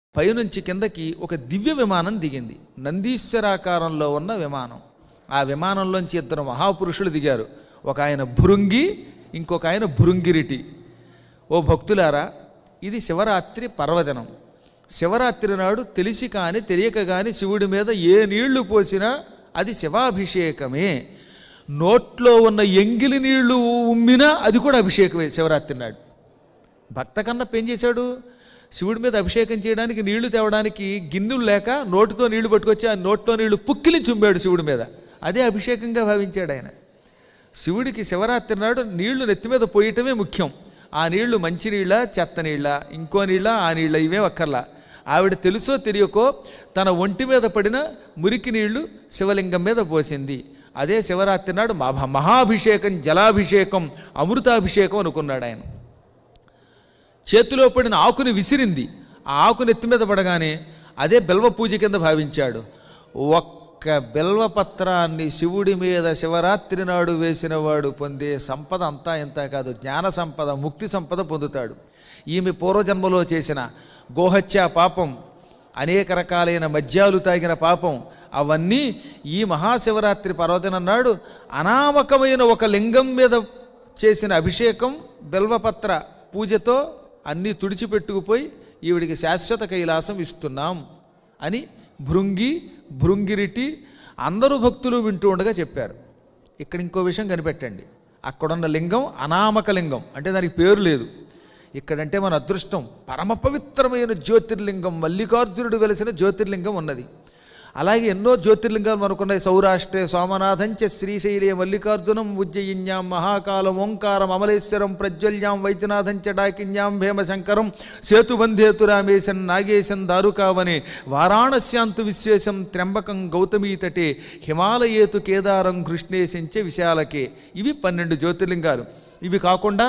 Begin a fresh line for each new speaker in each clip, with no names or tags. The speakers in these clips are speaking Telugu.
పైనుంచి కిందకి ఒక దివ్య విమానం దిగింది నందీశ్వరాకారంలో ఉన్న విమానం ఆ విమానంలోంచి ఇద్దరు మహాపురుషులు దిగారు ఒక ఆయన భృంగి ఇంకొక ఆయన భృంగిరిటి ఓ భక్తులారా ఇది శివరాత్రి పర్వదినం శివరాత్రి నాడు తెలిసి కానీ తెలియక కానీ శివుడి మీద ఏ నీళ్లు పోసినా అది శివాభిషేకమే నోట్లో ఉన్న ఎంగిలి నీళ్లు ఉమ్మినా అది కూడా అభిషేకమే శివరాత్రి నాడు భక్త కన్నప్ప ఏం చేశాడు శివుడి మీద అభిషేకం చేయడానికి నీళ్లు తేవడానికి గిన్నెలు లేక నోటితో నీళ్లు పట్టుకొచ్చి ఆ నోటితో నీళ్లు పుక్కిలి చుంబాడు శివుడి మీద అదే అభిషేకంగా భావించాడు ఆయన శివుడికి శివరాత్రి నాడు నీళ్లు నెత్తి మీద పోయటమే ముఖ్యం ఆ నీళ్లు మంచి నీళ్ళ చెత్త నీళ్ళ ఇంకో నీళ్ళ ఆ నీళ్ళ ఇవే అక్కర్లా ఆవిడ తెలుసో తెలియకో తన ఒంటి మీద పడిన మురికి నీళ్లు శివలింగం మీద పోసింది అదే శివరాత్రి నాడు మహా మహాభిషేకం జలాభిషేకం అమృతాభిషేకం అనుకున్నాడు ఆయన చేతిలో పడిన ఆకుని విసిరింది ఆ ఆకుని ఎత్తి మీద పడగానే అదే బెల్వ పూజ కింద భావించాడు ఒక్క బెల్వపత్రాన్ని శివుడి మీద శివరాత్రి నాడు వేసిన వాడు పొందే సంపద అంతా ఇంత కాదు జ్ఞాన సంపద ముక్తి సంపద పొందుతాడు ఈమె పూర్వజన్మలో చేసిన గోహత్య పాపం అనేక రకాలైన మద్యాలు తాగిన పాపం అవన్నీ ఈ మహాశివరాత్రి పర్వదినం నాడు అనామకమైన ఒక లింగం మీద చేసిన అభిషేకం బెల్వపత్ర పూజతో అన్నీ తుడిచిపెట్టుకుపోయి ఈవిడికి శాశ్వత కైలాసం ఇస్తున్నాం అని భృంగి భృంగిరిటి అందరూ భక్తులు వింటూ ఉండగా చెప్పారు ఇక్కడ ఇంకో విషయం కనిపెట్టండి అక్కడున్న లింగం అనామక లింగం అంటే దానికి పేరు లేదు ఇక్కడంటే మన అదృష్టం పరమ పవిత్రమైన జ్యోతిర్లింగం మల్లికార్జునుడు వెలిసిన జ్యోతిర్లింగం ఉన్నది అలాగే ఎన్నో జ్యోతిర్లింగాలు మనకున్నాయి సౌరాష్ట్రే సోమనాథంచ శ్రీశైలే మల్లికార్జునం ఉజ్జయిన్యాం మహాకాలం ఓంకారం అమలేశ్వరం ప్రజ్వల్యాం వైద్యనాథంచ డాకిన్యాం భీమశంకరం సేతుబంధేతు రామేశం నాగేశం దారుకావనే వారాణస్యాంతు విశ్వేశం త్ర్యంబకం గౌతమీ తటే హిమాలయేతు కేదారం కృష్ణేశంచ విశాలకే ఇవి పన్నెండు జ్యోతిర్లింగాలు ఇవి కాకుండా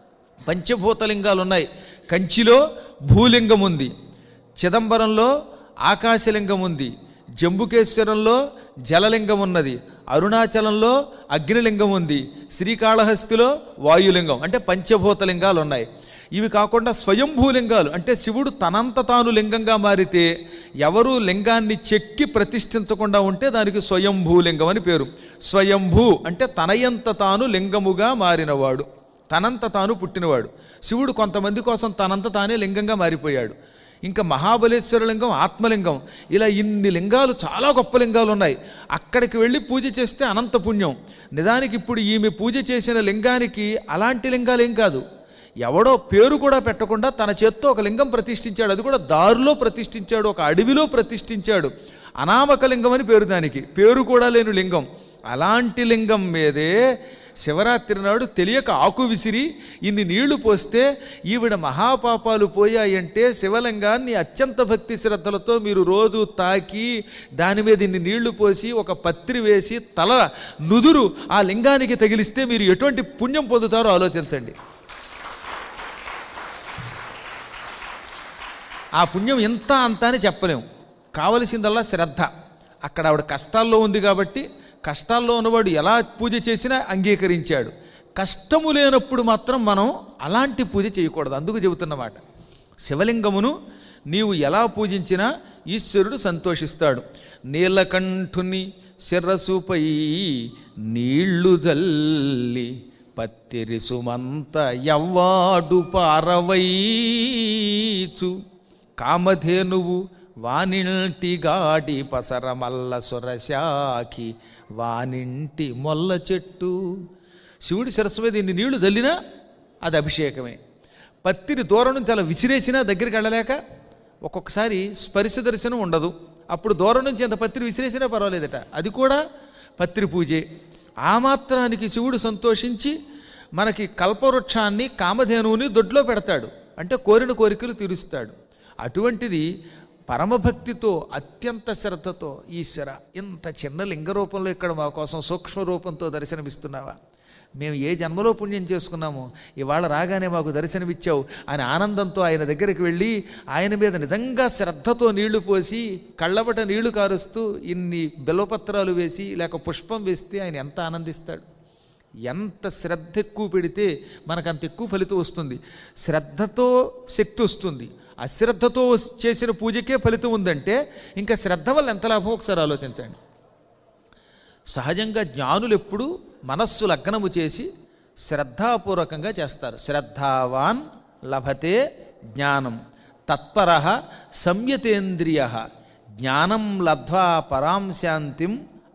పంచభూతలింగాలు ఉన్నాయి కంచిలో భూలింగం ఉంది చిదంబరంలో ఆకాశలింగం ఉంది జంబుకేశ్వరంలో జలలింగం ఉన్నది అరుణాచలంలో అగ్నిలింగం ఉంది శ్రీకాళహస్తిలో వాయులింగం అంటే పంచభూతలింగాలు ఉన్నాయి ఇవి కాకుండా స్వయంభూలింగాలు అంటే శివుడు తనంత తాను లింగంగా మారితే ఎవరు లింగాన్ని చెక్కి ప్రతిష్ఠించకుండా ఉంటే దానికి స్వయంభూలింగం అని పేరు స్వయంభూ అంటే తనయంత తాను లింగముగా మారినవాడు తనంత తాను పుట్టినవాడు శివుడు కొంతమంది కోసం తనంత తానే లింగంగా మారిపోయాడు ఇంకా మహాబలేశ్వర లింగం ఆత్మలింగం ఇలా ఇన్ని లింగాలు చాలా గొప్ప లింగాలు ఉన్నాయి అక్కడికి వెళ్ళి పూజ చేస్తే అనంత పుణ్యం నిజానికి ఇప్పుడు ఈమె పూజ చేసిన లింగానికి అలాంటి లింగాలు ఏం కాదు ఎవడో పేరు కూడా పెట్టకుండా తన చేత్తో ఒక లింగం ప్రతిష్ఠించాడు అది కూడా దారిలో ప్రతిష్ఠించాడు ఒక అడవిలో ప్రతిష్ఠించాడు అనామక లింగం అని పేరు దానికి పేరు కూడా లేని లింగం అలాంటి లింగం మీదే శివరాత్రి నాడు తెలియక ఆకు విసిరి ఇన్ని నీళ్లు పోస్తే ఈవిడ మహాపాపాలు పోయాయంటే శివలింగాన్ని అత్యంత భక్తి శ్రద్ధలతో మీరు రోజు తాకి దాని మీద ఇన్ని నీళ్లు పోసి ఒక పత్రి వేసి తల నుదురు ఆ లింగానికి తగిలిస్తే మీరు ఎటువంటి పుణ్యం పొందుతారో ఆలోచించండి ఆ పుణ్యం ఎంత అంత అని చెప్పలేము కావలసిందల్లా శ్రద్ధ అక్కడ ఆవిడ కష్టాల్లో ఉంది కాబట్టి కష్టాల్లో ఉన్నవాడు ఎలా పూజ చేసినా అంగీకరించాడు కష్టము లేనప్పుడు మాత్రం మనం అలాంటి పూజ చేయకూడదు అందుకు చెబుతున్నమాట శివలింగమును నీవు ఎలా పూజించినా ఈశ్వరుడు సంతోషిస్తాడు నీలకంఠుని శిరసుపై నీళ్లు జల్లి పత్తిరి సుమంత ఎవ్వాడు పారవైచు కామధేనువు వానింటి గాడి పసరమల్ల సురశాఖి వానింటి మొల్ల చెట్టు శివుడి శిరస్సు మీద ఇన్ని నీళ్లు జల్లినా అది అభిషేకమే పత్తిని దూరం నుంచి అలా విసిరేసినా దగ్గరికి వెళ్ళలేక ఒక్కొక్కసారి స్పర్శ దర్శనం ఉండదు అప్పుడు దూరం నుంచి ఎంత పత్రి విసిరేసినా పర్వాలేదట అది కూడా పత్రి పూజే ఆ మాత్రానికి శివుడు సంతోషించి మనకి కల్పవృక్షాన్ని కామధేనువుని దొడ్లో పెడతాడు అంటే కోరిన కోరికలు తీరుస్తాడు అటువంటిది పరమభక్తితో అత్యంత శ్రద్ధతో ఈశ్వర ఇంత చిన్న లింగ రూపంలో ఇక్కడ మా కోసం సూక్ష్మ రూపంతో దర్శనమిస్తున్నావా మేము ఏ జన్మలో పుణ్యం చేసుకున్నామో ఇవాళ రాగానే మాకు దర్శనమిచ్చావు అని ఆనందంతో ఆయన దగ్గరికి వెళ్ళి ఆయన మీద నిజంగా శ్రద్ధతో నీళ్లు పోసి కళ్ళబట నీళ్లు కారుస్తూ ఇన్ని బెల్లపత్రాలు వేసి లేక పుష్పం వేస్తే ఆయన ఎంత ఆనందిస్తాడు ఎంత శ్రద్ధ ఎక్కువ పెడితే మనకు అంత ఎక్కువ ఫలితం వస్తుంది శ్రద్ధతో శక్తి వస్తుంది అశ్రద్ధతో చేసిన పూజకే ఫలితం ఉందంటే ఇంకా శ్రద్ధ వల్ల ఎంత లాభం ఒకసారి ఆలోచించండి సహజంగా జ్ఞానులు ఎప్పుడూ మనస్సు లగ్నము చేసి శ్రద్ధాపూర్వకంగా చేస్తారు శ్రద్ధావాన్ లభతే జ్ఞానం తత్పర సంయతేంద్రియ జ్ఞానం లబ్ధ్వా పరాం శాంతిం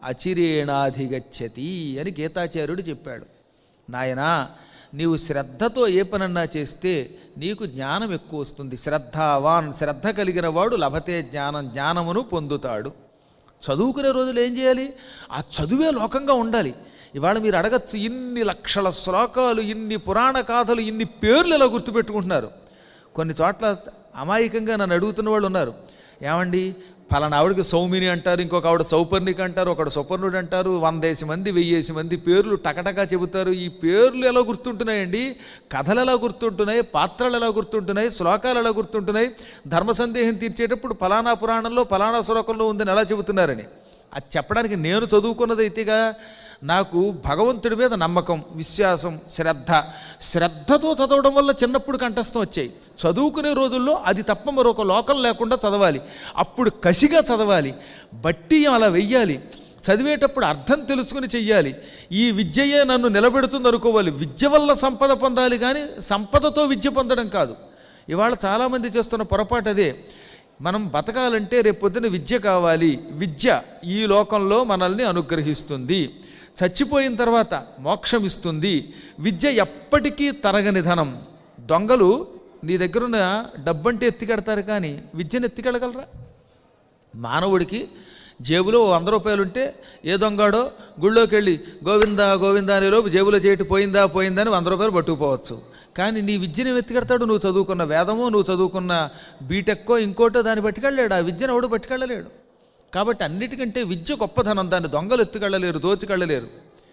అచిరేణాధిగచ్చతి అని గీతాచార్యుడు చెప్పాడు నాయనా నీవు శ్రద్ధతో ఏ పనన్నా చేస్తే నీకు జ్ఞానం ఎక్కువ వస్తుంది శ్రద్ధావాన్ శ్రద్ధ కలిగిన వాడు లభతే జ్ఞానం జ్ఞానమును పొందుతాడు చదువుకునే రోజులు ఏం చేయాలి ఆ చదువే లోకంగా ఉండాలి ఇవాళ మీరు అడగచ్చు ఇన్ని లక్షల శ్లోకాలు ఇన్ని పురాణ గాథలు ఇన్ని పేర్లు ఎలా గుర్తుపెట్టుకుంటున్నారు కొన్ని చోట్ల అమాయకంగా నన్ను అడుగుతున్న వాళ్ళు ఉన్నారు ఏమండి ఫలానా ఆవిడకి సౌమిని అంటారు ఇంకొక ఆవిడ సౌపర్ణిక అంటారు ఒకడు సుపర్ణుడు అంటారు వందేసి మంది వెయ్యేసి మంది పేర్లు టకటకా చెబుతారు ఈ పేర్లు ఎలా గుర్తుంటున్నాయండి కథలు ఎలా గుర్తుంటున్నాయి పాత్రలు ఎలా గుర్తుంటున్నాయి శ్లోకాలు ఎలా గుర్తుంటున్నాయి ధర్మ సందేహం తీర్చేటప్పుడు ఫలానా పురాణంలో ఫలానా శ్లోకంలో ఉందని ఎలా చెబుతున్నారని అది చెప్పడానికి నేను చదువుకున్నదైతేగా నాకు భగవంతుడి మీద నమ్మకం విశ్వాసం శ్రద్ధ శ్రద్ధతో చదవడం వల్ల చిన్నప్పుడు కంఠస్థం వచ్చాయి చదువుకునే రోజుల్లో అది తప్ప మరొక లోకం లేకుండా చదవాలి అప్పుడు కసిగా చదవాలి బట్టి అలా వెయ్యాలి చదివేటప్పుడు అర్థం తెలుసుకుని చెయ్యాలి ఈ విద్యయే నన్ను నిలబెడుతుంది అనుకోవాలి విద్య వల్ల సంపద పొందాలి కానీ సంపదతో విద్య పొందడం కాదు ఇవాళ చాలామంది చేస్తున్న పొరపాటు అదే మనం బతకాలంటే రేపొద్దున విద్య కావాలి విద్య ఈ లోకంలో మనల్ని అనుగ్రహిస్తుంది చచ్చిపోయిన తర్వాత మోక్షం ఇస్తుంది విద్య ఎప్పటికీ తరగని ధనం దొంగలు నీ దగ్గరున్న డబ్బంటే ఎత్తికెడతారు కానీ విద్యను ఎత్తికెళ్ళగలరా మానవుడికి జేబులో ఓ వంద రూపాయలు ఉంటే ఏ దొంగాడో గుళ్ళోకి వెళ్ళి గోవిందా గోవిందా అనే లోపు జేబులో చేయటి పోయిందా పోయిందా అని వంద రూపాయలు పట్టుకుపోవచ్చు కానీ నీ విద్యను వెతికెడతాడు నువ్వు చదువుకున్న వేదమో నువ్వు చదువుకున్న బీటెక్కో ఇంకోటో దాన్ని పట్టుకెళ్ళలేడు ఆ విద్యను ఎవడు పట్టుకెళ్ళలేడు కాబట్టి అన్నిటికంటే విద్య గొప్పధనం దాన్ని దొంగలు ఎత్తుకెళ్ళలేరు దోచుకెళ్ళలేరు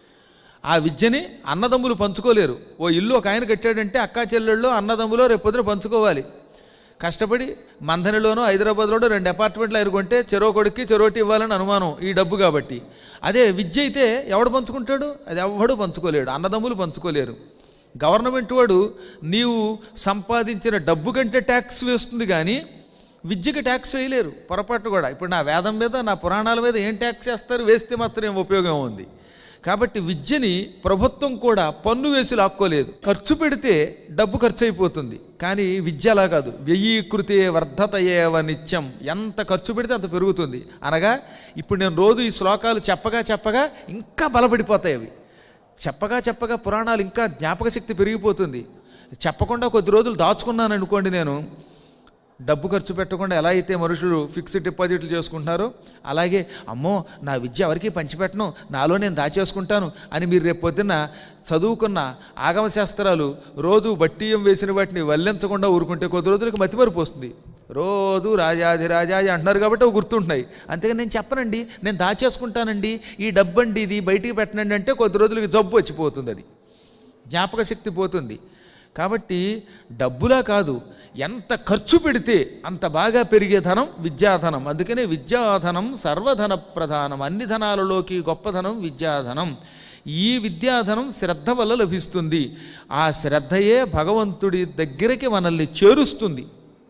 ఆ విద్యని అన్నదమ్ములు పంచుకోలేరు ఓ ఇల్లు ఒక ఆయన కట్టాడంటే అక్కా చెల్లెళ్ళు అన్నదమ్ములో రేపొద్దున పంచుకోవాలి కష్టపడి మంథనిలోనో హైదరాబాద్లోనో రెండు అపార్ట్మెంట్లు ఎరుగుంటే చెరో కొడుక్కి చెరోటి ఇవ్వాలని అనుమానం ఈ డబ్బు కాబట్టి అదే విద్య అయితే ఎవడు పంచుకుంటాడు అది ఎవడు పంచుకోలేడు అన్నదమ్ములు పంచుకోలేరు గవర్నమెంట్ వాడు నీవు సంపాదించిన డబ్బు కంటే ట్యాక్స్ వేస్తుంది కానీ విద్యకి ట్యాక్స్ వేయలేరు పొరపాటు కూడా ఇప్పుడు నా వేదం మీద నా పురాణాల మీద ఏం ట్యాక్స్ వేస్తారు వేస్తే మాత్రం ఏం ఉపయోగం ఉంది కాబట్టి విద్యని ప్రభుత్వం కూడా పన్ను వేసి లాక్కోలేదు ఖర్చు పెడితే డబ్బు ఖర్చు అయిపోతుంది కానీ విద్య అలా కాదు వ్యయీకృతే వర్ధతయేవ నిత్యం ఎంత ఖర్చు పెడితే అంత పెరుగుతుంది అనగా ఇప్పుడు నేను రోజు ఈ శ్లోకాలు చెప్పగా చెప్పగా ఇంకా బలపడిపోతాయి అవి చెప్పగా చెప్పగా పురాణాలు ఇంకా జ్ఞాపక శక్తి పెరిగిపోతుంది చెప్పకుండా కొద్ది రోజులు దాచుకున్నాను అనుకోండి నేను డబ్బు ఖర్చు పెట్టకుండా ఎలా అయితే మనుషులు ఫిక్స్డ్ డిపాజిట్లు చేసుకుంటున్నారో అలాగే అమ్మో నా విద్య ఎవరికి పంచిపెట్టను నాలో నేను దాచేసుకుంటాను అని మీరు రేపు పొద్దున్న చదువుకున్న ఆగమ శాస్త్రాలు రోజు బట్టియం వేసిన వాటిని వల్లించకుండా ఊరుకుంటే కొద్ది రోజులకి మతిమరుపు వస్తుంది రోజు రాజాధిరాజాజ అంటున్నారు కాబట్టి అవి గుర్తుంటున్నాయి అంతేగాని నేను చెప్పనండి నేను దాచేసుకుంటానండి ఈ డబ్బండి ఇది బయటికి పెట్టనండి అంటే కొద్ది రోజులకి జబ్బు వచ్చిపోతుంది అది జ్ఞాపక శక్తి పోతుంది కాబట్టి డబ్బులా కాదు ఎంత ఖర్చు పెడితే అంత బాగా పెరిగే ధనం విద్యాధనం అందుకనే విద్యాధనం సర్వధన ప్రధానం అన్ని ధనాలలోకి గొప్ప ధనం విద్యాధనం ఈ విద్యాధనం శ్రద్ధ వల్ల లభిస్తుంది ఆ శ్రద్ధయే భగవంతుడి దగ్గరికి మనల్ని చేరుస్తుంది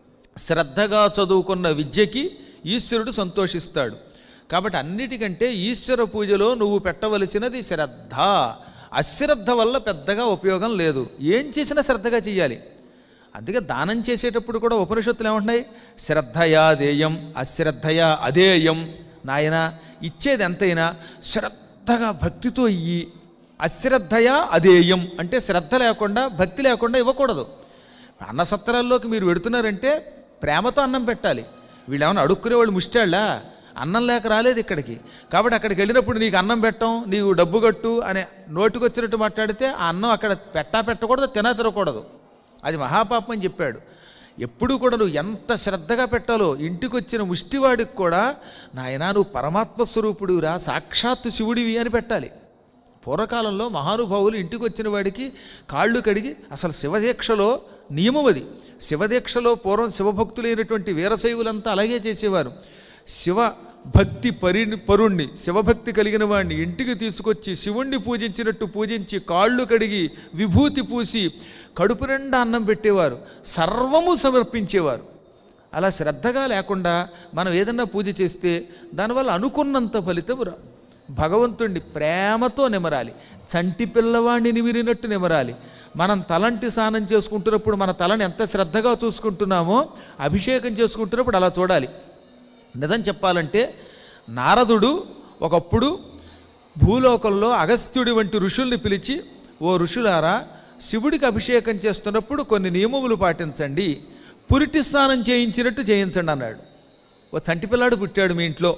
శ్రద్ధగా చదువుకున్న విద్యకి ఈశ్వరుడు సంతోషిస్తాడు కాబట్టి అన్నిటికంటే ఈశ్వర పూజలో నువ్వు పెట్టవలసినది శ్రద్ధ అశ్రద్ధ వల్ల పెద్దగా ఉపయోగం లేదు ఏం చేసినా శ్రద్ధగా చెయ్యాలి అందుకే దానం చేసేటప్పుడు కూడా ఉపనిషత్తులు ఏమంటున్నాయి శ్రద్ధయా దేయం అశ్రద్ధయా అదేయం నాయన ఇచ్చేది ఎంతైనా శ్రద్ధగా భక్తితో ఇయ్యి అశ్రద్ధయా అదేయం అంటే శ్రద్ధ లేకుండా భక్తి లేకుండా ఇవ్వకూడదు అన్న సత్రాల్లోకి మీరు పెడుతున్నారంటే ప్రేమతో అన్నం పెట్టాలి వీళ్ళు ఏమైనా అడుక్కునే వాళ్ళు ముష్టాళ్ళా అన్నం లేక రాలేదు ఇక్కడికి కాబట్టి అక్కడికి వెళ్ళినప్పుడు నీకు అన్నం పెట్టం నీకు డబ్బు కట్టు అనే నోటికొచ్చినట్టు మాట్లాడితే ఆ అన్నం అక్కడ పెట్టా పెట్టకూడదు తిన తినకూడదు అది మహాపాపం అని చెప్పాడు ఎప్పుడు కూడా నువ్వు ఎంత శ్రద్ధగా పెట్టాలో ఇంటికి వచ్చిన ముష్టివాడికి కూడా నాయనా నువ్వు పరమాత్మ స్వరూపుడివిరా సాక్షాత్ శివుడివి అని పెట్టాలి పూర్వకాలంలో మహానుభావులు ఇంటికి వచ్చిన వాడికి కాళ్ళు కడిగి అసలు శివదీక్షలో నియమం అది శివదీక్షలో పూర్వం శివభక్తులైనటువంటి వీరశైవులంతా అలాగే చేసేవారు శివ భక్తి పరి పరుణ్ణి శివభక్తి కలిగిన వాడిని ఇంటికి తీసుకొచ్చి శివుణ్ణి పూజించినట్టు పూజించి కాళ్ళు కడిగి విభూతి పూసి కడుపు నిండా అన్నం పెట్టేవారు సర్వము సమర్పించేవారు అలా శ్రద్ధగా లేకుండా మనం ఏదన్నా పూజ చేస్తే దానివల్ల అనుకున్నంత ఫలితం రా భగవంతుణ్ణి ప్రేమతో నిమరాలి చంటి పిల్లవాడిని నిమిరినట్టు నిమరాలి మనం తలంటి స్నానం చేసుకుంటున్నప్పుడు మన తలని ఎంత శ్రద్ధగా చూసుకుంటున్నామో అభిషేకం చేసుకుంటున్నప్పుడు అలా చూడాలి నిజం చెప్పాలంటే నారదుడు ఒకప్పుడు భూలోకంలో అగస్త్యుడి వంటి ఋషుల్ని పిలిచి ఓ ఋషులారా శివుడికి అభిషేకం చేస్తున్నప్పుడు కొన్ని నియమములు పాటించండి పురిటి స్నానం చేయించినట్టు చేయించండి అన్నాడు ఓ చంటి పిల్లాడు పుట్టాడు మీ ఇంట్లో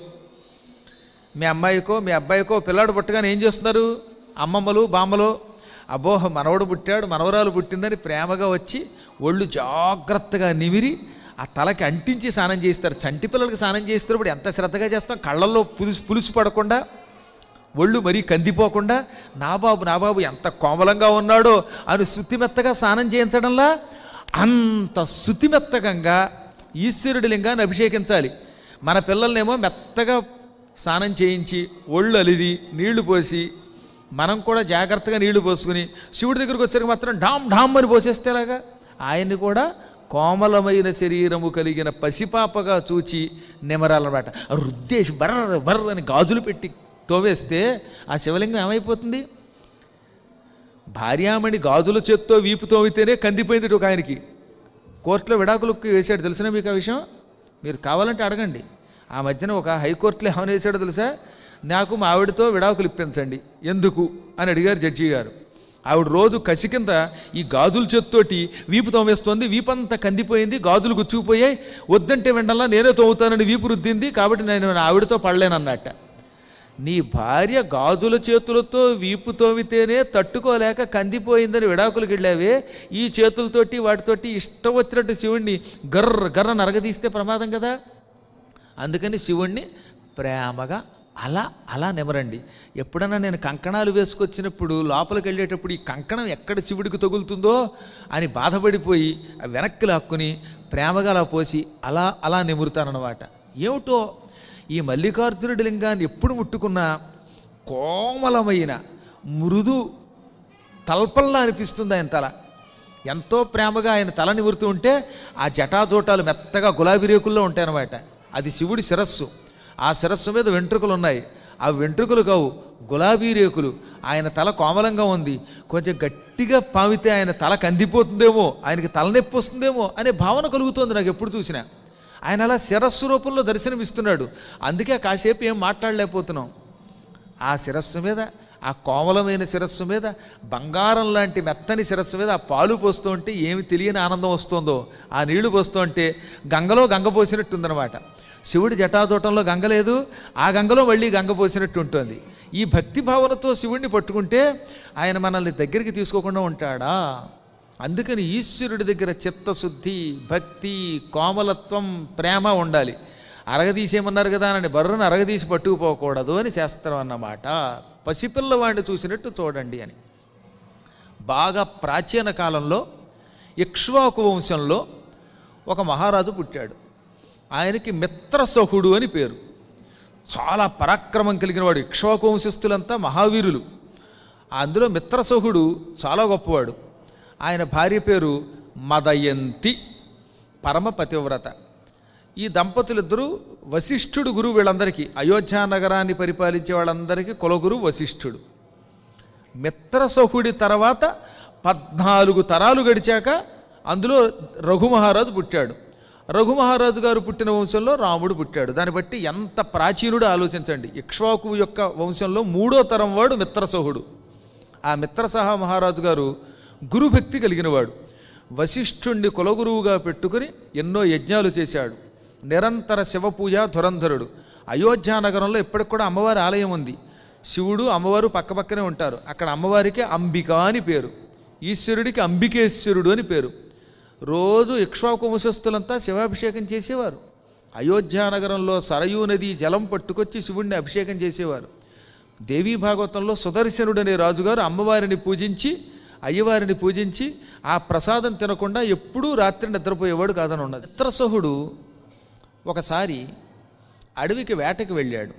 మీ అమ్మాయికో మీ అబ్బాయికో పిల్లాడు పుట్టగానే ఏం చేస్తున్నారు అమ్మమ్మలు బామ్మలు అబ్బో మనవడు పుట్టాడు మనవరాలు పుట్టిందని ప్రేమగా వచ్చి ఒళ్ళు జాగ్రత్తగా నిమిరి ఆ తలకి అంటించి స్నానం చేస్తారు చంటి పిల్లలకి స్నానం చేస్తున్నప్పుడు ఎంత శ్రద్ధగా చేస్తాం కళ్ళల్లో పులుసు పులుసు పడకుండా ఒళ్ళు మరీ కందిపోకుండా నా బాబు నా బాబు ఎంత కోమలంగా ఉన్నాడో అని శుతిమెత్తగా స్నానం చేయించడంలా అంత శుతిమెత్తకంగా ఈశ్వరుడి లింగాన్ని అభిషేకించాలి మన పిల్లల్నేమో మెత్తగా స్నానం చేయించి ఒళ్ళు అలిది నీళ్లు పోసి మనం కూడా జాగ్రత్తగా నీళ్లు పోసుకుని శివుడి దగ్గరికి వచ్చేసరికి మాత్రం ఢామ్ ఢామ్ అని పోసేస్తేలాగా ఆయన్ని కూడా కోమలమైన శరీరము కలిగిన పసిపాపగా చూచి నిమరాలన్నమాట రుద్దేసి బర్ర బర్ర అని గాజులు పెట్టి తోవేస్తే ఆ శివలింగం ఏమైపోతుంది భార్యామణి గాజుల చేత్తో వీపు తోమితేనే కందిపోయింది ఒక ఆయనకి కోర్టులో విడాకులకు వేశాడు తెలిసిన మీకు ఆ విషయం మీరు కావాలంటే అడగండి ఆ మధ్యన ఒక హైకోర్టులో ఏమైనా వేశాడో తెలుసా నాకు మా ఆవిడతో విడాకులు ఇప్పించండి ఎందుకు అని అడిగారు జడ్జి గారు ఆవిడ రోజు కసి కింద ఈ గాజుల చేత్తోటి వీపు తోమేస్తోంది వీపంతా కందిపోయింది గాజులు గుచ్చుకుపోయాయి వద్దంటే వెంటల్లా నేనే తోముతానని వీపు రుద్దింది కాబట్టి నేను నా ఆవిడతో పడలేనన్నట్ట నీ భార్య గాజుల చేతులతో వీపు తోమితేనే తట్టుకోలేక కందిపోయిందని విడాకులకు వెళ్ళావే ఈ చేతులతోటి వాటితోటి ఇష్టం వచ్చినట్టు శివుణ్ణి గర్ర గర్ర నరగదీస్తే ప్రమాదం కదా అందుకని శివుణ్ణి ప్రేమగా అలా అలా నిమరండి ఎప్పుడన్నా నేను కంకణాలు వేసుకొచ్చినప్పుడు లోపలికి వెళ్ళేటప్పుడు ఈ కంకణం ఎక్కడ శివుడికి తగులుతుందో అని బాధపడిపోయి ఆ వెనక్కి లాక్కుని ప్రేమగా అలా పోసి అలా అలా నిమురుతానన్నమాట ఏమిటో ఈ మల్లికార్జునుడి లింగాన్ని ఎప్పుడు ముట్టుకున్నా కోమలమైన మృదు తల్పల్లా అనిపిస్తుంది ఆయన తల ఎంతో ప్రేమగా ఆయన తల నిమురుతూ ఉంటే ఆ జటాజోటాలు మెత్తగా గులాబీ రేకుల్లో ఉంటాయన్నమాట అది శివుడి శిరస్సు ఆ శిరస్సు మీద వెంట్రుకలు ఉన్నాయి ఆ వెంట్రుకలు కావు గులాబీ రేకులు ఆయన తల కోమలంగా ఉంది కొంచెం గట్టిగా పావితే ఆయన తల కందిపోతుందేమో ఆయనకి తలనొప్పి వస్తుందేమో అనే భావన కలుగుతోంది నాకు ఎప్పుడు చూసినా ఆయన అలా శిరస్సు రూపంలో దర్శనమిస్తున్నాడు అందుకే కాసేపు ఏం మాట్లాడలేకపోతున్నాం ఆ శిరస్సు మీద ఆ కోమలమైన శిరస్సు మీద బంగారం లాంటి మెత్తని శిరస్సు మీద ఆ పాలు పోస్తూ ఉంటే ఏమి తెలియని ఆనందం వస్తుందో ఆ నీళ్లు పోస్తూ ఉంటే గంగలో గంగ పోసినట్టుందనమాట శివుడి జటాజోటంలో గంగ లేదు ఆ గంగలో మళ్ళీ గంగ పోసినట్టు ఉంటుంది ఈ భక్తి భావనతో శివుడిని పట్టుకుంటే ఆయన మనల్ని దగ్గరికి తీసుకోకుండా ఉంటాడా అందుకని ఈశ్వరుడి దగ్గర చిత్తశుద్ధి భక్తి కోమలత్వం ప్రేమ ఉండాలి అరగదీసేయమన్నారు కదా అని బర్రను అరగదీసి పట్టుకుపోకూడదు అని శాస్త్రం అన్నమాట పసిపిల్లవాడిని చూసినట్టు చూడండి అని బాగా ప్రాచీన కాలంలో ఇక్ష్వాకు వంశంలో ఒక మహారాజు పుట్టాడు ఆయనకి మిత్రసహుడు అని పేరు చాలా పరాక్రమం కలిగిన వాడు ఇక్ష్వాకు వంశస్థులంతా మహావీరులు అందులో మిత్రసహుడు చాలా గొప్పవాడు ఆయన భార్య పేరు మదయంతి పరమ పతివ్రత ఈ దంపతులిద్దరూ వశిష్ఠుడు గురువు వీళ్ళందరికీ అయోధ్య నగరాన్ని పరిపాలించే వాళ్ళందరికీ కులగురు వశిష్ఠుడు మిత్రసహుడి తర్వాత పద్నాలుగు తరాలు గడిచాక అందులో రఘుమహారాజు పుట్టాడు రఘుమహారాజు గారు పుట్టిన వంశంలో రాముడు పుట్టాడు దాన్ని బట్టి ఎంత ప్రాచీనుడు ఆలోచించండి ఇక్ష్వాకు యొక్క వంశంలో మూడో తరం వాడు మిత్రసహుడు ఆ మిత్రసహ మహారాజు గారు గురుభక్తి కలిగినవాడు వశిష్ఠుణ్ణి కులగురువుగా పెట్టుకుని ఎన్నో యజ్ఞాలు చేశాడు నిరంతర శివపూజ ధురంధరుడు అయోధ్య నగరంలో ఇప్పటికి కూడా అమ్మవారి ఆలయం ఉంది శివుడు అమ్మవారు పక్కపక్కనే ఉంటారు అక్కడ అమ్మవారికి అంబిక అని పేరు ఈశ్వరుడికి అంబికేశ్వరుడు అని పేరు రోజు ఇక్ష్వాకు వంశస్థులంతా శివాభిషేకం చేసేవారు అయోధ్య నగరంలో సరయూ నది జలం పట్టుకొచ్చి శివుణ్ణి అభిషేకం చేసేవారు దేవీ భాగవతంలో సుదర్శనుడు అనే రాజుగారు అమ్మవారిని పూజించి అయ్యవారిని పూజించి ఆ ప్రసాదం తినకుండా ఎప్పుడూ రాత్రి నిద్రపోయేవాడు కాదని ఉన్నది మిత్రసహుడు ఒకసారి అడవికి వేటకి వెళ్ళాడు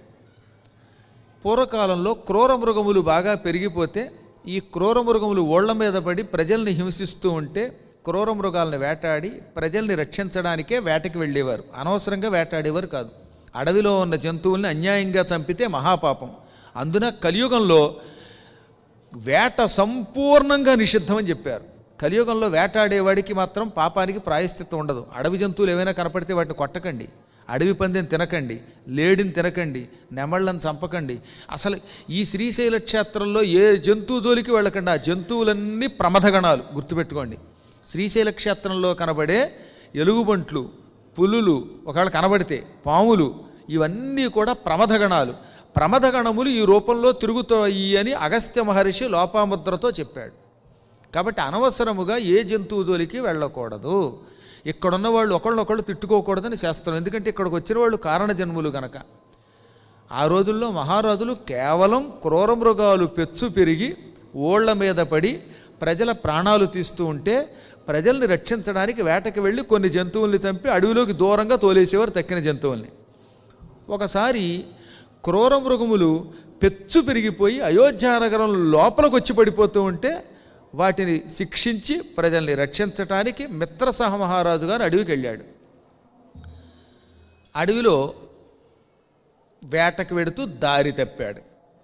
పూర్వకాలంలో క్రూర మృగములు బాగా పెరిగిపోతే ఈ క్రూర మృగములు ఓళ్ల మీద పడి ప్రజల్ని హింసిస్తూ ఉంటే క్రూర మృగాలను వేటాడి ప్రజల్ని రక్షించడానికే వేటకి వెళ్ళేవారు అనవసరంగా వేటాడేవారు కాదు అడవిలో ఉన్న జంతువుల్ని అన్యాయంగా చంపితే మహాపాపం అందున కలియుగంలో వేట సంపూర్ణంగా నిషిద్ధమని చెప్పారు కలియుగంలో వేటాడేవాడికి మాత్రం పాపానికి ప్రాయశ్చిత్తం ఉండదు అడవి జంతువులు ఏవైనా కనపడితే వాటిని కొట్టకండి అడవి పందిని తినకండి లేడిని తినకండి నెమళ్ళని చంపకండి అసలు ఈ శ్రీశైల క్షేత్రంలో ఏ జంతువు జోలికి వెళ్ళకండి ఆ జంతువులన్నీ ప్రమథగణాలు గుర్తుపెట్టుకోండి శ్రీశైల క్షేత్రంలో కనబడే ఎలుగుబంట్లు పులులు ఒకవేళ కనబడితే పాములు ఇవన్నీ కూడా ప్రమథగణాలు ప్రమథగణములు ఈ రూపంలో తిరుగుతాయి అని అగస్త్య మహర్షి లోపాముద్రతో చెప్పాడు కాబట్టి అనవసరముగా ఏ జంతువు జోలికి వెళ్ళకూడదు ఇక్కడున్న వాళ్ళు ఒకళ్ళొకళ్ళు తిట్టుకోకూడదని శాస్త్రం ఎందుకంటే ఇక్కడికి వచ్చిన వాళ్ళు కారణ జన్ములు గనక ఆ రోజుల్లో మహారాజులు కేవలం క్రూర మృగాలు పెచ్చు పెరిగి ఓళ్ల మీద పడి ప్రజల ప్రాణాలు తీస్తూ ఉంటే ప్రజల్ని రక్షించడానికి వేటకి వెళ్ళి కొన్ని జంతువుల్ని చంపి అడవిలోకి దూరంగా తోలేసేవారు తక్కిన జంతువుల్ని ఒకసారి క్రూర మృగములు పెచ్చు పెరిగిపోయి అయోధ్యానగరం లోపలికి వచ్చి పడిపోతూ ఉంటే వాటిని శిక్షించి ప్రజల్ని రక్షించటానికి మిత్రసహ మహారాజు గారు అడవికి వెళ్ళాడు అడవిలో వేటకు వెడుతూ దారి తప్పాడు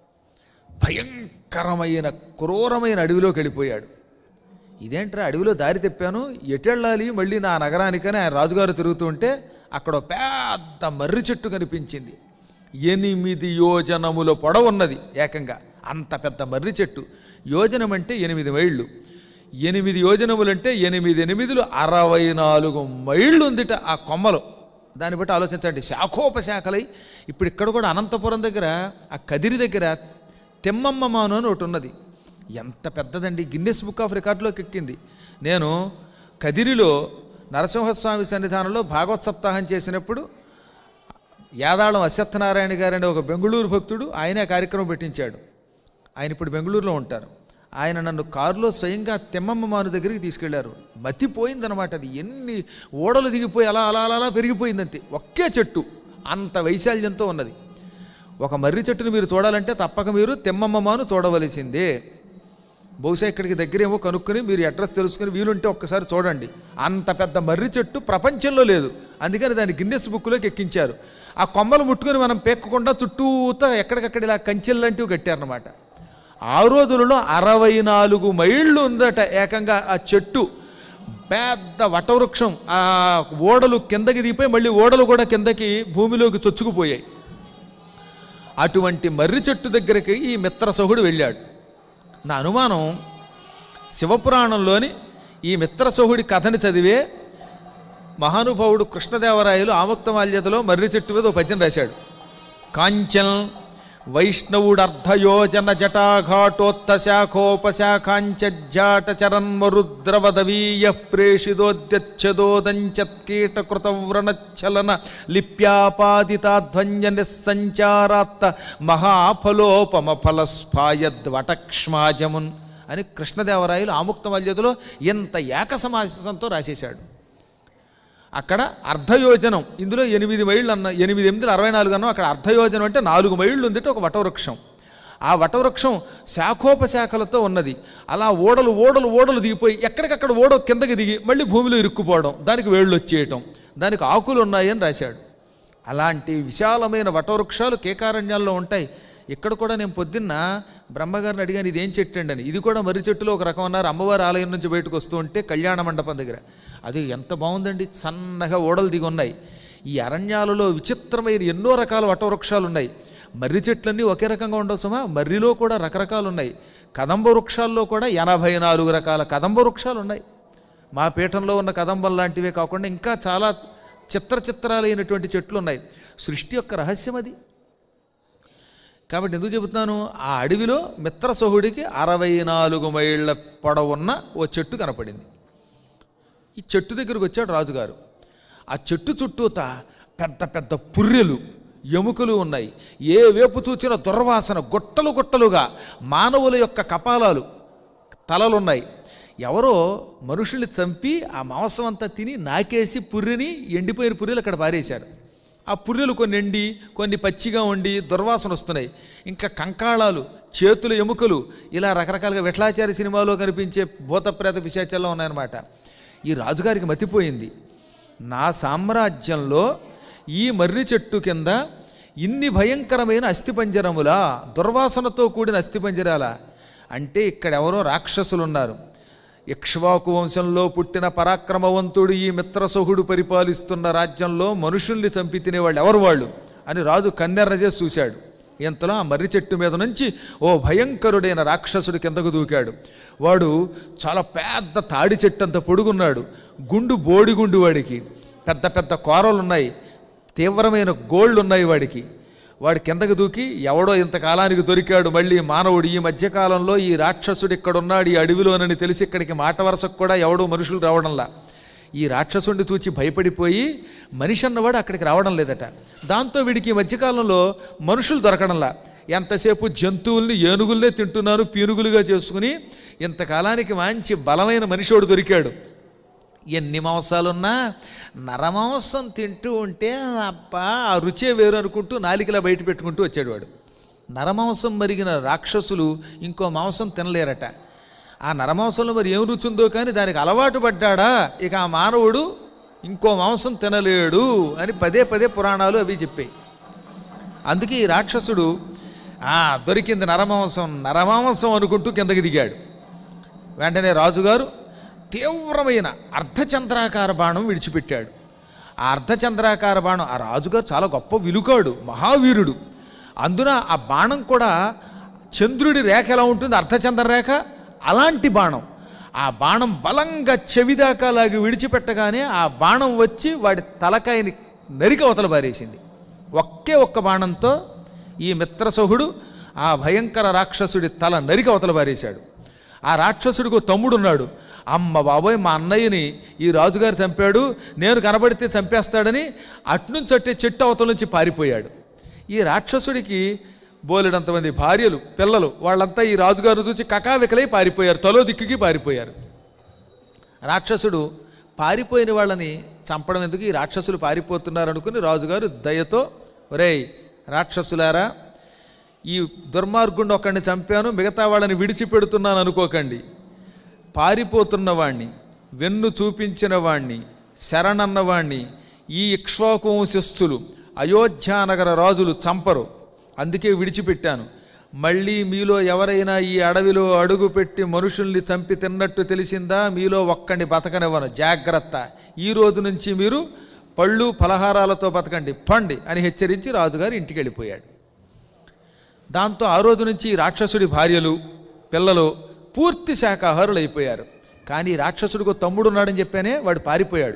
భయంకరమైన క్రూరమైన అడవిలోకి వెళ్ళిపోయాడు ఇదేంట్రా అడవిలో దారి తెప్పాను ఎటెళ్ళాలి మళ్ళీ నా నగరానికని ఆయన రాజుగారు తిరుగుతూ ఉంటే అక్కడ ఒక పెద్ద మర్రి చెట్టు కనిపించింది ఎనిమిది యోజనముల పొడవున్నది ఏకంగా అంత పెద్ద మర్రి చెట్టు యోజనం అంటే ఎనిమిది మైళ్ళు ఎనిమిది యోజనములంటే ఎనిమిది ఎనిమిదిలు అరవై నాలుగు మైళ్ళు ఉందిట ఆ కొమ్మలో దాన్ని బట్టి ఆలోచించండి శాఖోపశాఖలై ఇప్పుడు ఇక్కడ కూడా అనంతపురం దగ్గర ఆ కదిరి దగ్గర తెమ్మమ్మ మాను అని ఒకటి ఉన్నది ఎంత పెద్దదండి గిన్నెస్ బుక్ ఆఫ్ రికార్డులోకి ఎక్కింది నేను కదిరిలో నరసింహస్వామి సన్నిధానంలో భాగవత్ సప్తాహం చేసినప్పుడు యాదాళం అశ్వత్థనారాయణ గారని ఒక బెంగుళూరు భక్తుడు ఆయనే కార్యక్రమం పెట్టించాడు ఆయన ఇప్పుడు బెంగళూరులో ఉంటారు ఆయన నన్ను కారులో స్వయంగా తెమ్మమ్మ మాను దగ్గరికి తీసుకెళ్లారు మతిపోయిందనమాట అది ఎన్ని ఓడలు దిగిపోయి అలా అలా అలా అలా పెరిగిపోయిందంతే ఒకే చెట్టు అంత వైశాల్యంతో ఉన్నది ఒక మర్రి చెట్టుని మీరు చూడాలంటే తప్పక మీరు తెమ్మమ్మ మాను చూడవలసిందే బహుశా ఇక్కడికి దగ్గరేమో కనుక్కొని మీరు అడ్రస్ తెలుసుకుని వీలుంటే ఒక్కసారి చూడండి అంత పెద్ద మర్రి చెట్టు ప్రపంచంలో లేదు అందుకని దాన్ని గిన్నెస్ బుక్లోకి ఎక్కించారు ఆ కొమ్మలు ముట్టుకొని మనం పెక్కకుండా చుట్టూతా ఎక్కడికక్కడ ఇలా కంచెలు లాంటివి కట్టారనమాట ఆ రోజులలో అరవై నాలుగు మైళ్ళు ఉందట ఏకంగా ఆ చెట్టు పెద్ద వటవృక్షం ఆ ఓడలు కిందకి దిగిపోయి మళ్ళీ ఓడలు కూడా కిందకి భూమిలోకి చొచ్చుకుపోయాయి అటువంటి మర్రి చెట్టు దగ్గరికి ఈ మిత్రసహుడు వెళ్ళాడు నా అనుమానం శివపురాణంలోని ఈ మిత్రసహుడి కథని చదివే మహానుభావుడు కృష్ణదేవరాయలు ఆముక్తమాల్యతలో మర్రి చెట్టు మీద ఒక పద్యం రాశాడు కాంచన్ వైష్ణవుడర్ధయోజన జటాఘాటోత్త శాఖోపశాఖాంచాట చరన్మరుద్రవదవీయ ప్రేషిదోద్యచ్చదోదంచత్కీటకృత వ్రణచ్చలన లిప్యాపాదితాధ్వన్య నిస్సంచారాత్త మహాఫలోపమ ఫలస్ఫాయద్వటక్ష్మాజమున్ అని కృష్ణదేవరాయలు ఆముక్తమాల్యతలో ఎంత ఏక సమాసంతో రాసేశాడు అక్కడ అర్ధయోజనం ఇందులో ఎనిమిది మైళ్ళు అన్న ఎనిమిది ఎనిమిది అరవై నాలుగు అన్నాం అక్కడ అర్ధయోజనం అంటే నాలుగు మైళ్ళు ఉందిట ఒక వటవృక్షం ఆ వటవృక్షం శాఖోపశాఖలతో ఉన్నది అలా ఓడలు ఓడలు ఓడలు దిగిపోయి ఎక్కడికక్కడ ఓడ కిందకి దిగి మళ్ళీ భూమిలో ఇరుక్కుపోవడం దానికి వేళ్ళు వచ్చేయటం దానికి ఆకులు ఉన్నాయని రాశాడు అలాంటి విశాలమైన వటవృక్షాలు కేకారణ్యాల్లో ఉంటాయి ఇక్కడ కూడా నేను పొద్దున్న బ్రహ్మగారిని అడిగాను ఇది ఏం చెట్టు అండి అని ఇది కూడా మర్రి చెట్టులో ఒక రకం అన్నారు అమ్మవారి ఆలయం నుంచి బయటకు వస్తూ ఉంటే కళ్యాణ మండపం దగ్గర అది ఎంత బాగుందండి సన్నగా ఓడలు దిగి ఉన్నాయి ఈ అరణ్యాలలో విచిత్రమైన ఎన్నో రకాల వటవృక్షాలు ఉన్నాయి మర్రి చెట్లన్నీ ఒకే రకంగా ఉండవు సుమా మర్రిలో కూడా రకరకాలు ఉన్నాయి కదంబ వృక్షాల్లో కూడా ఎనభై నాలుగు రకాల కదంబ వృక్షాలు ఉన్నాయి మా పీఠంలో ఉన్న కదంబం లాంటివే కాకుండా ఇంకా చాలా చిత్ర చిత్రాలైనటువంటి చెట్లు ఉన్నాయి సృష్టి యొక్క రహస్యం అది కాబట్టి ఎందుకు చెబుతున్నాను ఆ అడవిలో మిత్రసహుడికి అరవై నాలుగు మైళ్ళ పొడవున్న ఓ చెట్టు కనపడింది ఈ చెట్టు దగ్గరికి వచ్చాడు రాజుగారు ఆ చెట్టు చుట్టూత పెద్ద పెద్ద పుర్రెలు ఎముకలు ఉన్నాయి ఏ వేపు చూచిన దుర్వాసన గుట్టలు గుట్టలుగా మానవుల యొక్క కపాలాలు తలలున్నాయి ఎవరో మనుషుల్ని చంపి ఆ మాంసం అంతా తిని నాకేసి పుర్రెని ఎండిపోయిన పుర్రెలు అక్కడ పారేశారు ఆ పుర్రెలు కొన్ని ఎండి కొన్ని పచ్చిగా ఉండి దుర్వాసన వస్తున్నాయి ఇంకా కంకాళాలు చేతుల ఎముకలు ఇలా రకరకాలుగా విఠలాచారి సినిమాలో కనిపించే భూతప్రేత పిశాచాల్లో ఉన్నాయన్నమాట ఈ రాజుగారికి మతిపోయింది నా సామ్రాజ్యంలో ఈ మర్రి చెట్టు కింద ఇన్ని భయంకరమైన అస్థిపంజరములా దుర్వాసనతో కూడిన అస్థిపంజరాల అంటే ఇక్కడ ఎవరో రాక్షసులు ఉన్నారు ఇక్ష్వాకు వంశంలో పుట్టిన పరాక్రమవంతుడు ఈ మిత్రసహుడు పరిపాలిస్తున్న రాజ్యంలో మనుషుల్ని చంపి తినేవాళ్ళు ఎవరు వాళ్ళు అని రాజు కన్నెర్ర చేసి చూశాడు ఇంతలో ఆ మర్రి చెట్టు మీద నుంచి ఓ భయంకరుడైన రాక్షసుడు కిందకు దూకాడు వాడు చాలా పెద్ద తాడి చెట్టు అంత పొడుగున్నాడు గుండు బోడిగుండు వాడికి పెద్ద పెద్ద కూరలు ఉన్నాయి తీవ్రమైన గోళ్ళు ఉన్నాయి వాడికి వాడి కిందకు దూకి ఎవడో ఇంతకాలానికి దొరికాడు మళ్ళీ మానవుడు ఈ మధ్యకాలంలో ఈ రాక్షసుడు ఇక్కడున్నాడు ఈ అడవిలోనని తెలిసి ఇక్కడికి మాట వరసకు కూడా ఎవడో మనుషులు రావడంలా ఈ రాక్షసుడిని చూచి భయపడిపోయి మనిషి అన్నవాడు అక్కడికి రావడం లేదట దాంతో వీడికి ఈ మధ్యకాలంలో మనుషులు దొరకడంలా ఎంతసేపు జంతువుల్ని ఏనుగుల్నే తింటున్నారు పీనుగులుగా చేసుకుని ఇంతకాలానికి మంచి బలమైన మనిషోడు దొరికాడు ఎన్ని మాంసాలున్నా నరమాంసం తింటూ ఉంటే అబ్బా ఆ రుచే వేరు అనుకుంటూ నాలికలా బయట పెట్టుకుంటూ వచ్చాడు వాడు నరమాంసం మరిగిన రాక్షసులు ఇంకో మాంసం తినలేరట ఆ నరమాంసంలో మరి ఏం రుచి ఉందో కానీ దానికి అలవాటు పడ్డాడా ఇక ఆ మానవుడు ఇంకో మాంసం తినలేడు అని పదే పదే పురాణాలు అవి చెప్పాయి అందుకే ఈ రాక్షసుడు "ఆ, దొరికింది నరమాంసం నరమాంసం అనుకుంటూ కిందకి దిగాడు వెంటనే రాజుగారు తీవ్రమైన అర్ధచంద్రాకార బాణం విడిచిపెట్టాడు ఆ అర్ధచంద్రాకార బాణం ఆ రాజుగారు చాలా గొప్ప విలుకాడు మహావీరుడు అందున ఆ బాణం కూడా చంద్రుడి రేఖ ఎలా ఉంటుంది అర్ధచంద్ర రేఖ అలాంటి బాణం ఆ బాణం బలంగా చెవిదాకా లాగి విడిచిపెట్టగానే ఆ బాణం వచ్చి వాడి తలకాయని నరికి అవతల పారేసింది ఒకే ఒక్క బాణంతో ఈ మిత్రసహుడు ఆ భయంకర రాక్షసుడి తల నరికి అవతల పారేశాడు ఆ రాక్షసుడికి ఓ తమ్ముడు ఉన్నాడు అమ్మ బాబోయ్ మా అన్నయ్యని ఈ రాజుగారు చంపాడు నేను కనబడితే చంపేస్తాడని అట్నుంచి అట్టే చెట్టు అవతల నుంచి పారిపోయాడు ఈ రాక్షసుడికి బోలెడంతమంది భార్యలు పిల్లలు వాళ్ళంతా ఈ రాజుగారు చూసి కకావికలై పారిపోయారు తలో దిక్కుకి పారిపోయారు రాక్షసుడు పారిపోయిన వాళ్ళని చంపడం ఎందుకు ఈ రాక్షసులు పారిపోతున్నారు అనుకుని రాజుగారు దయతో ఒరేయ్ రాక్షసులారా ఈ దుర్మార్గుడిని ఒకడిని చంపాను మిగతా వాళ్ళని విడిచిపెడుతున్నాను అనుకోకండి పారిపోతున్న వాణ్ణి వెన్ను చూపించిన వాణ్ణి శరణన్న వాణ్ణి ఈ ఇక్ష్వాకు వంశస్థులు అయోధ్యానగర రాజులు చంపరు అందుకే విడిచిపెట్టాను మళ్ళీ మీలో ఎవరైనా ఈ అడవిలో అడుగు పెట్టి మనుషుల్ని చంపి తిన్నట్టు తెలిసిందా మీలో ఒక్కడిని బతకనివ్వను జాగ్రత్త ఈ రోజు నుంచి మీరు పళ్ళు ఫలహారాలతో బతకండి పండి అని హెచ్చరించి రాజుగారు ఇంటికి వెళ్ళిపోయాడు దాంతో ఆ రోజు నుంచి ఈ రాక్షసుడి భార్యలు పిల్లలు పూర్తి శాకాహారులు అయిపోయారు కానీ ఈ రాక్షసుడికి ఓ తమ్ముడు ఉన్నాడని చెప్పానే వాడు పారిపోయాడు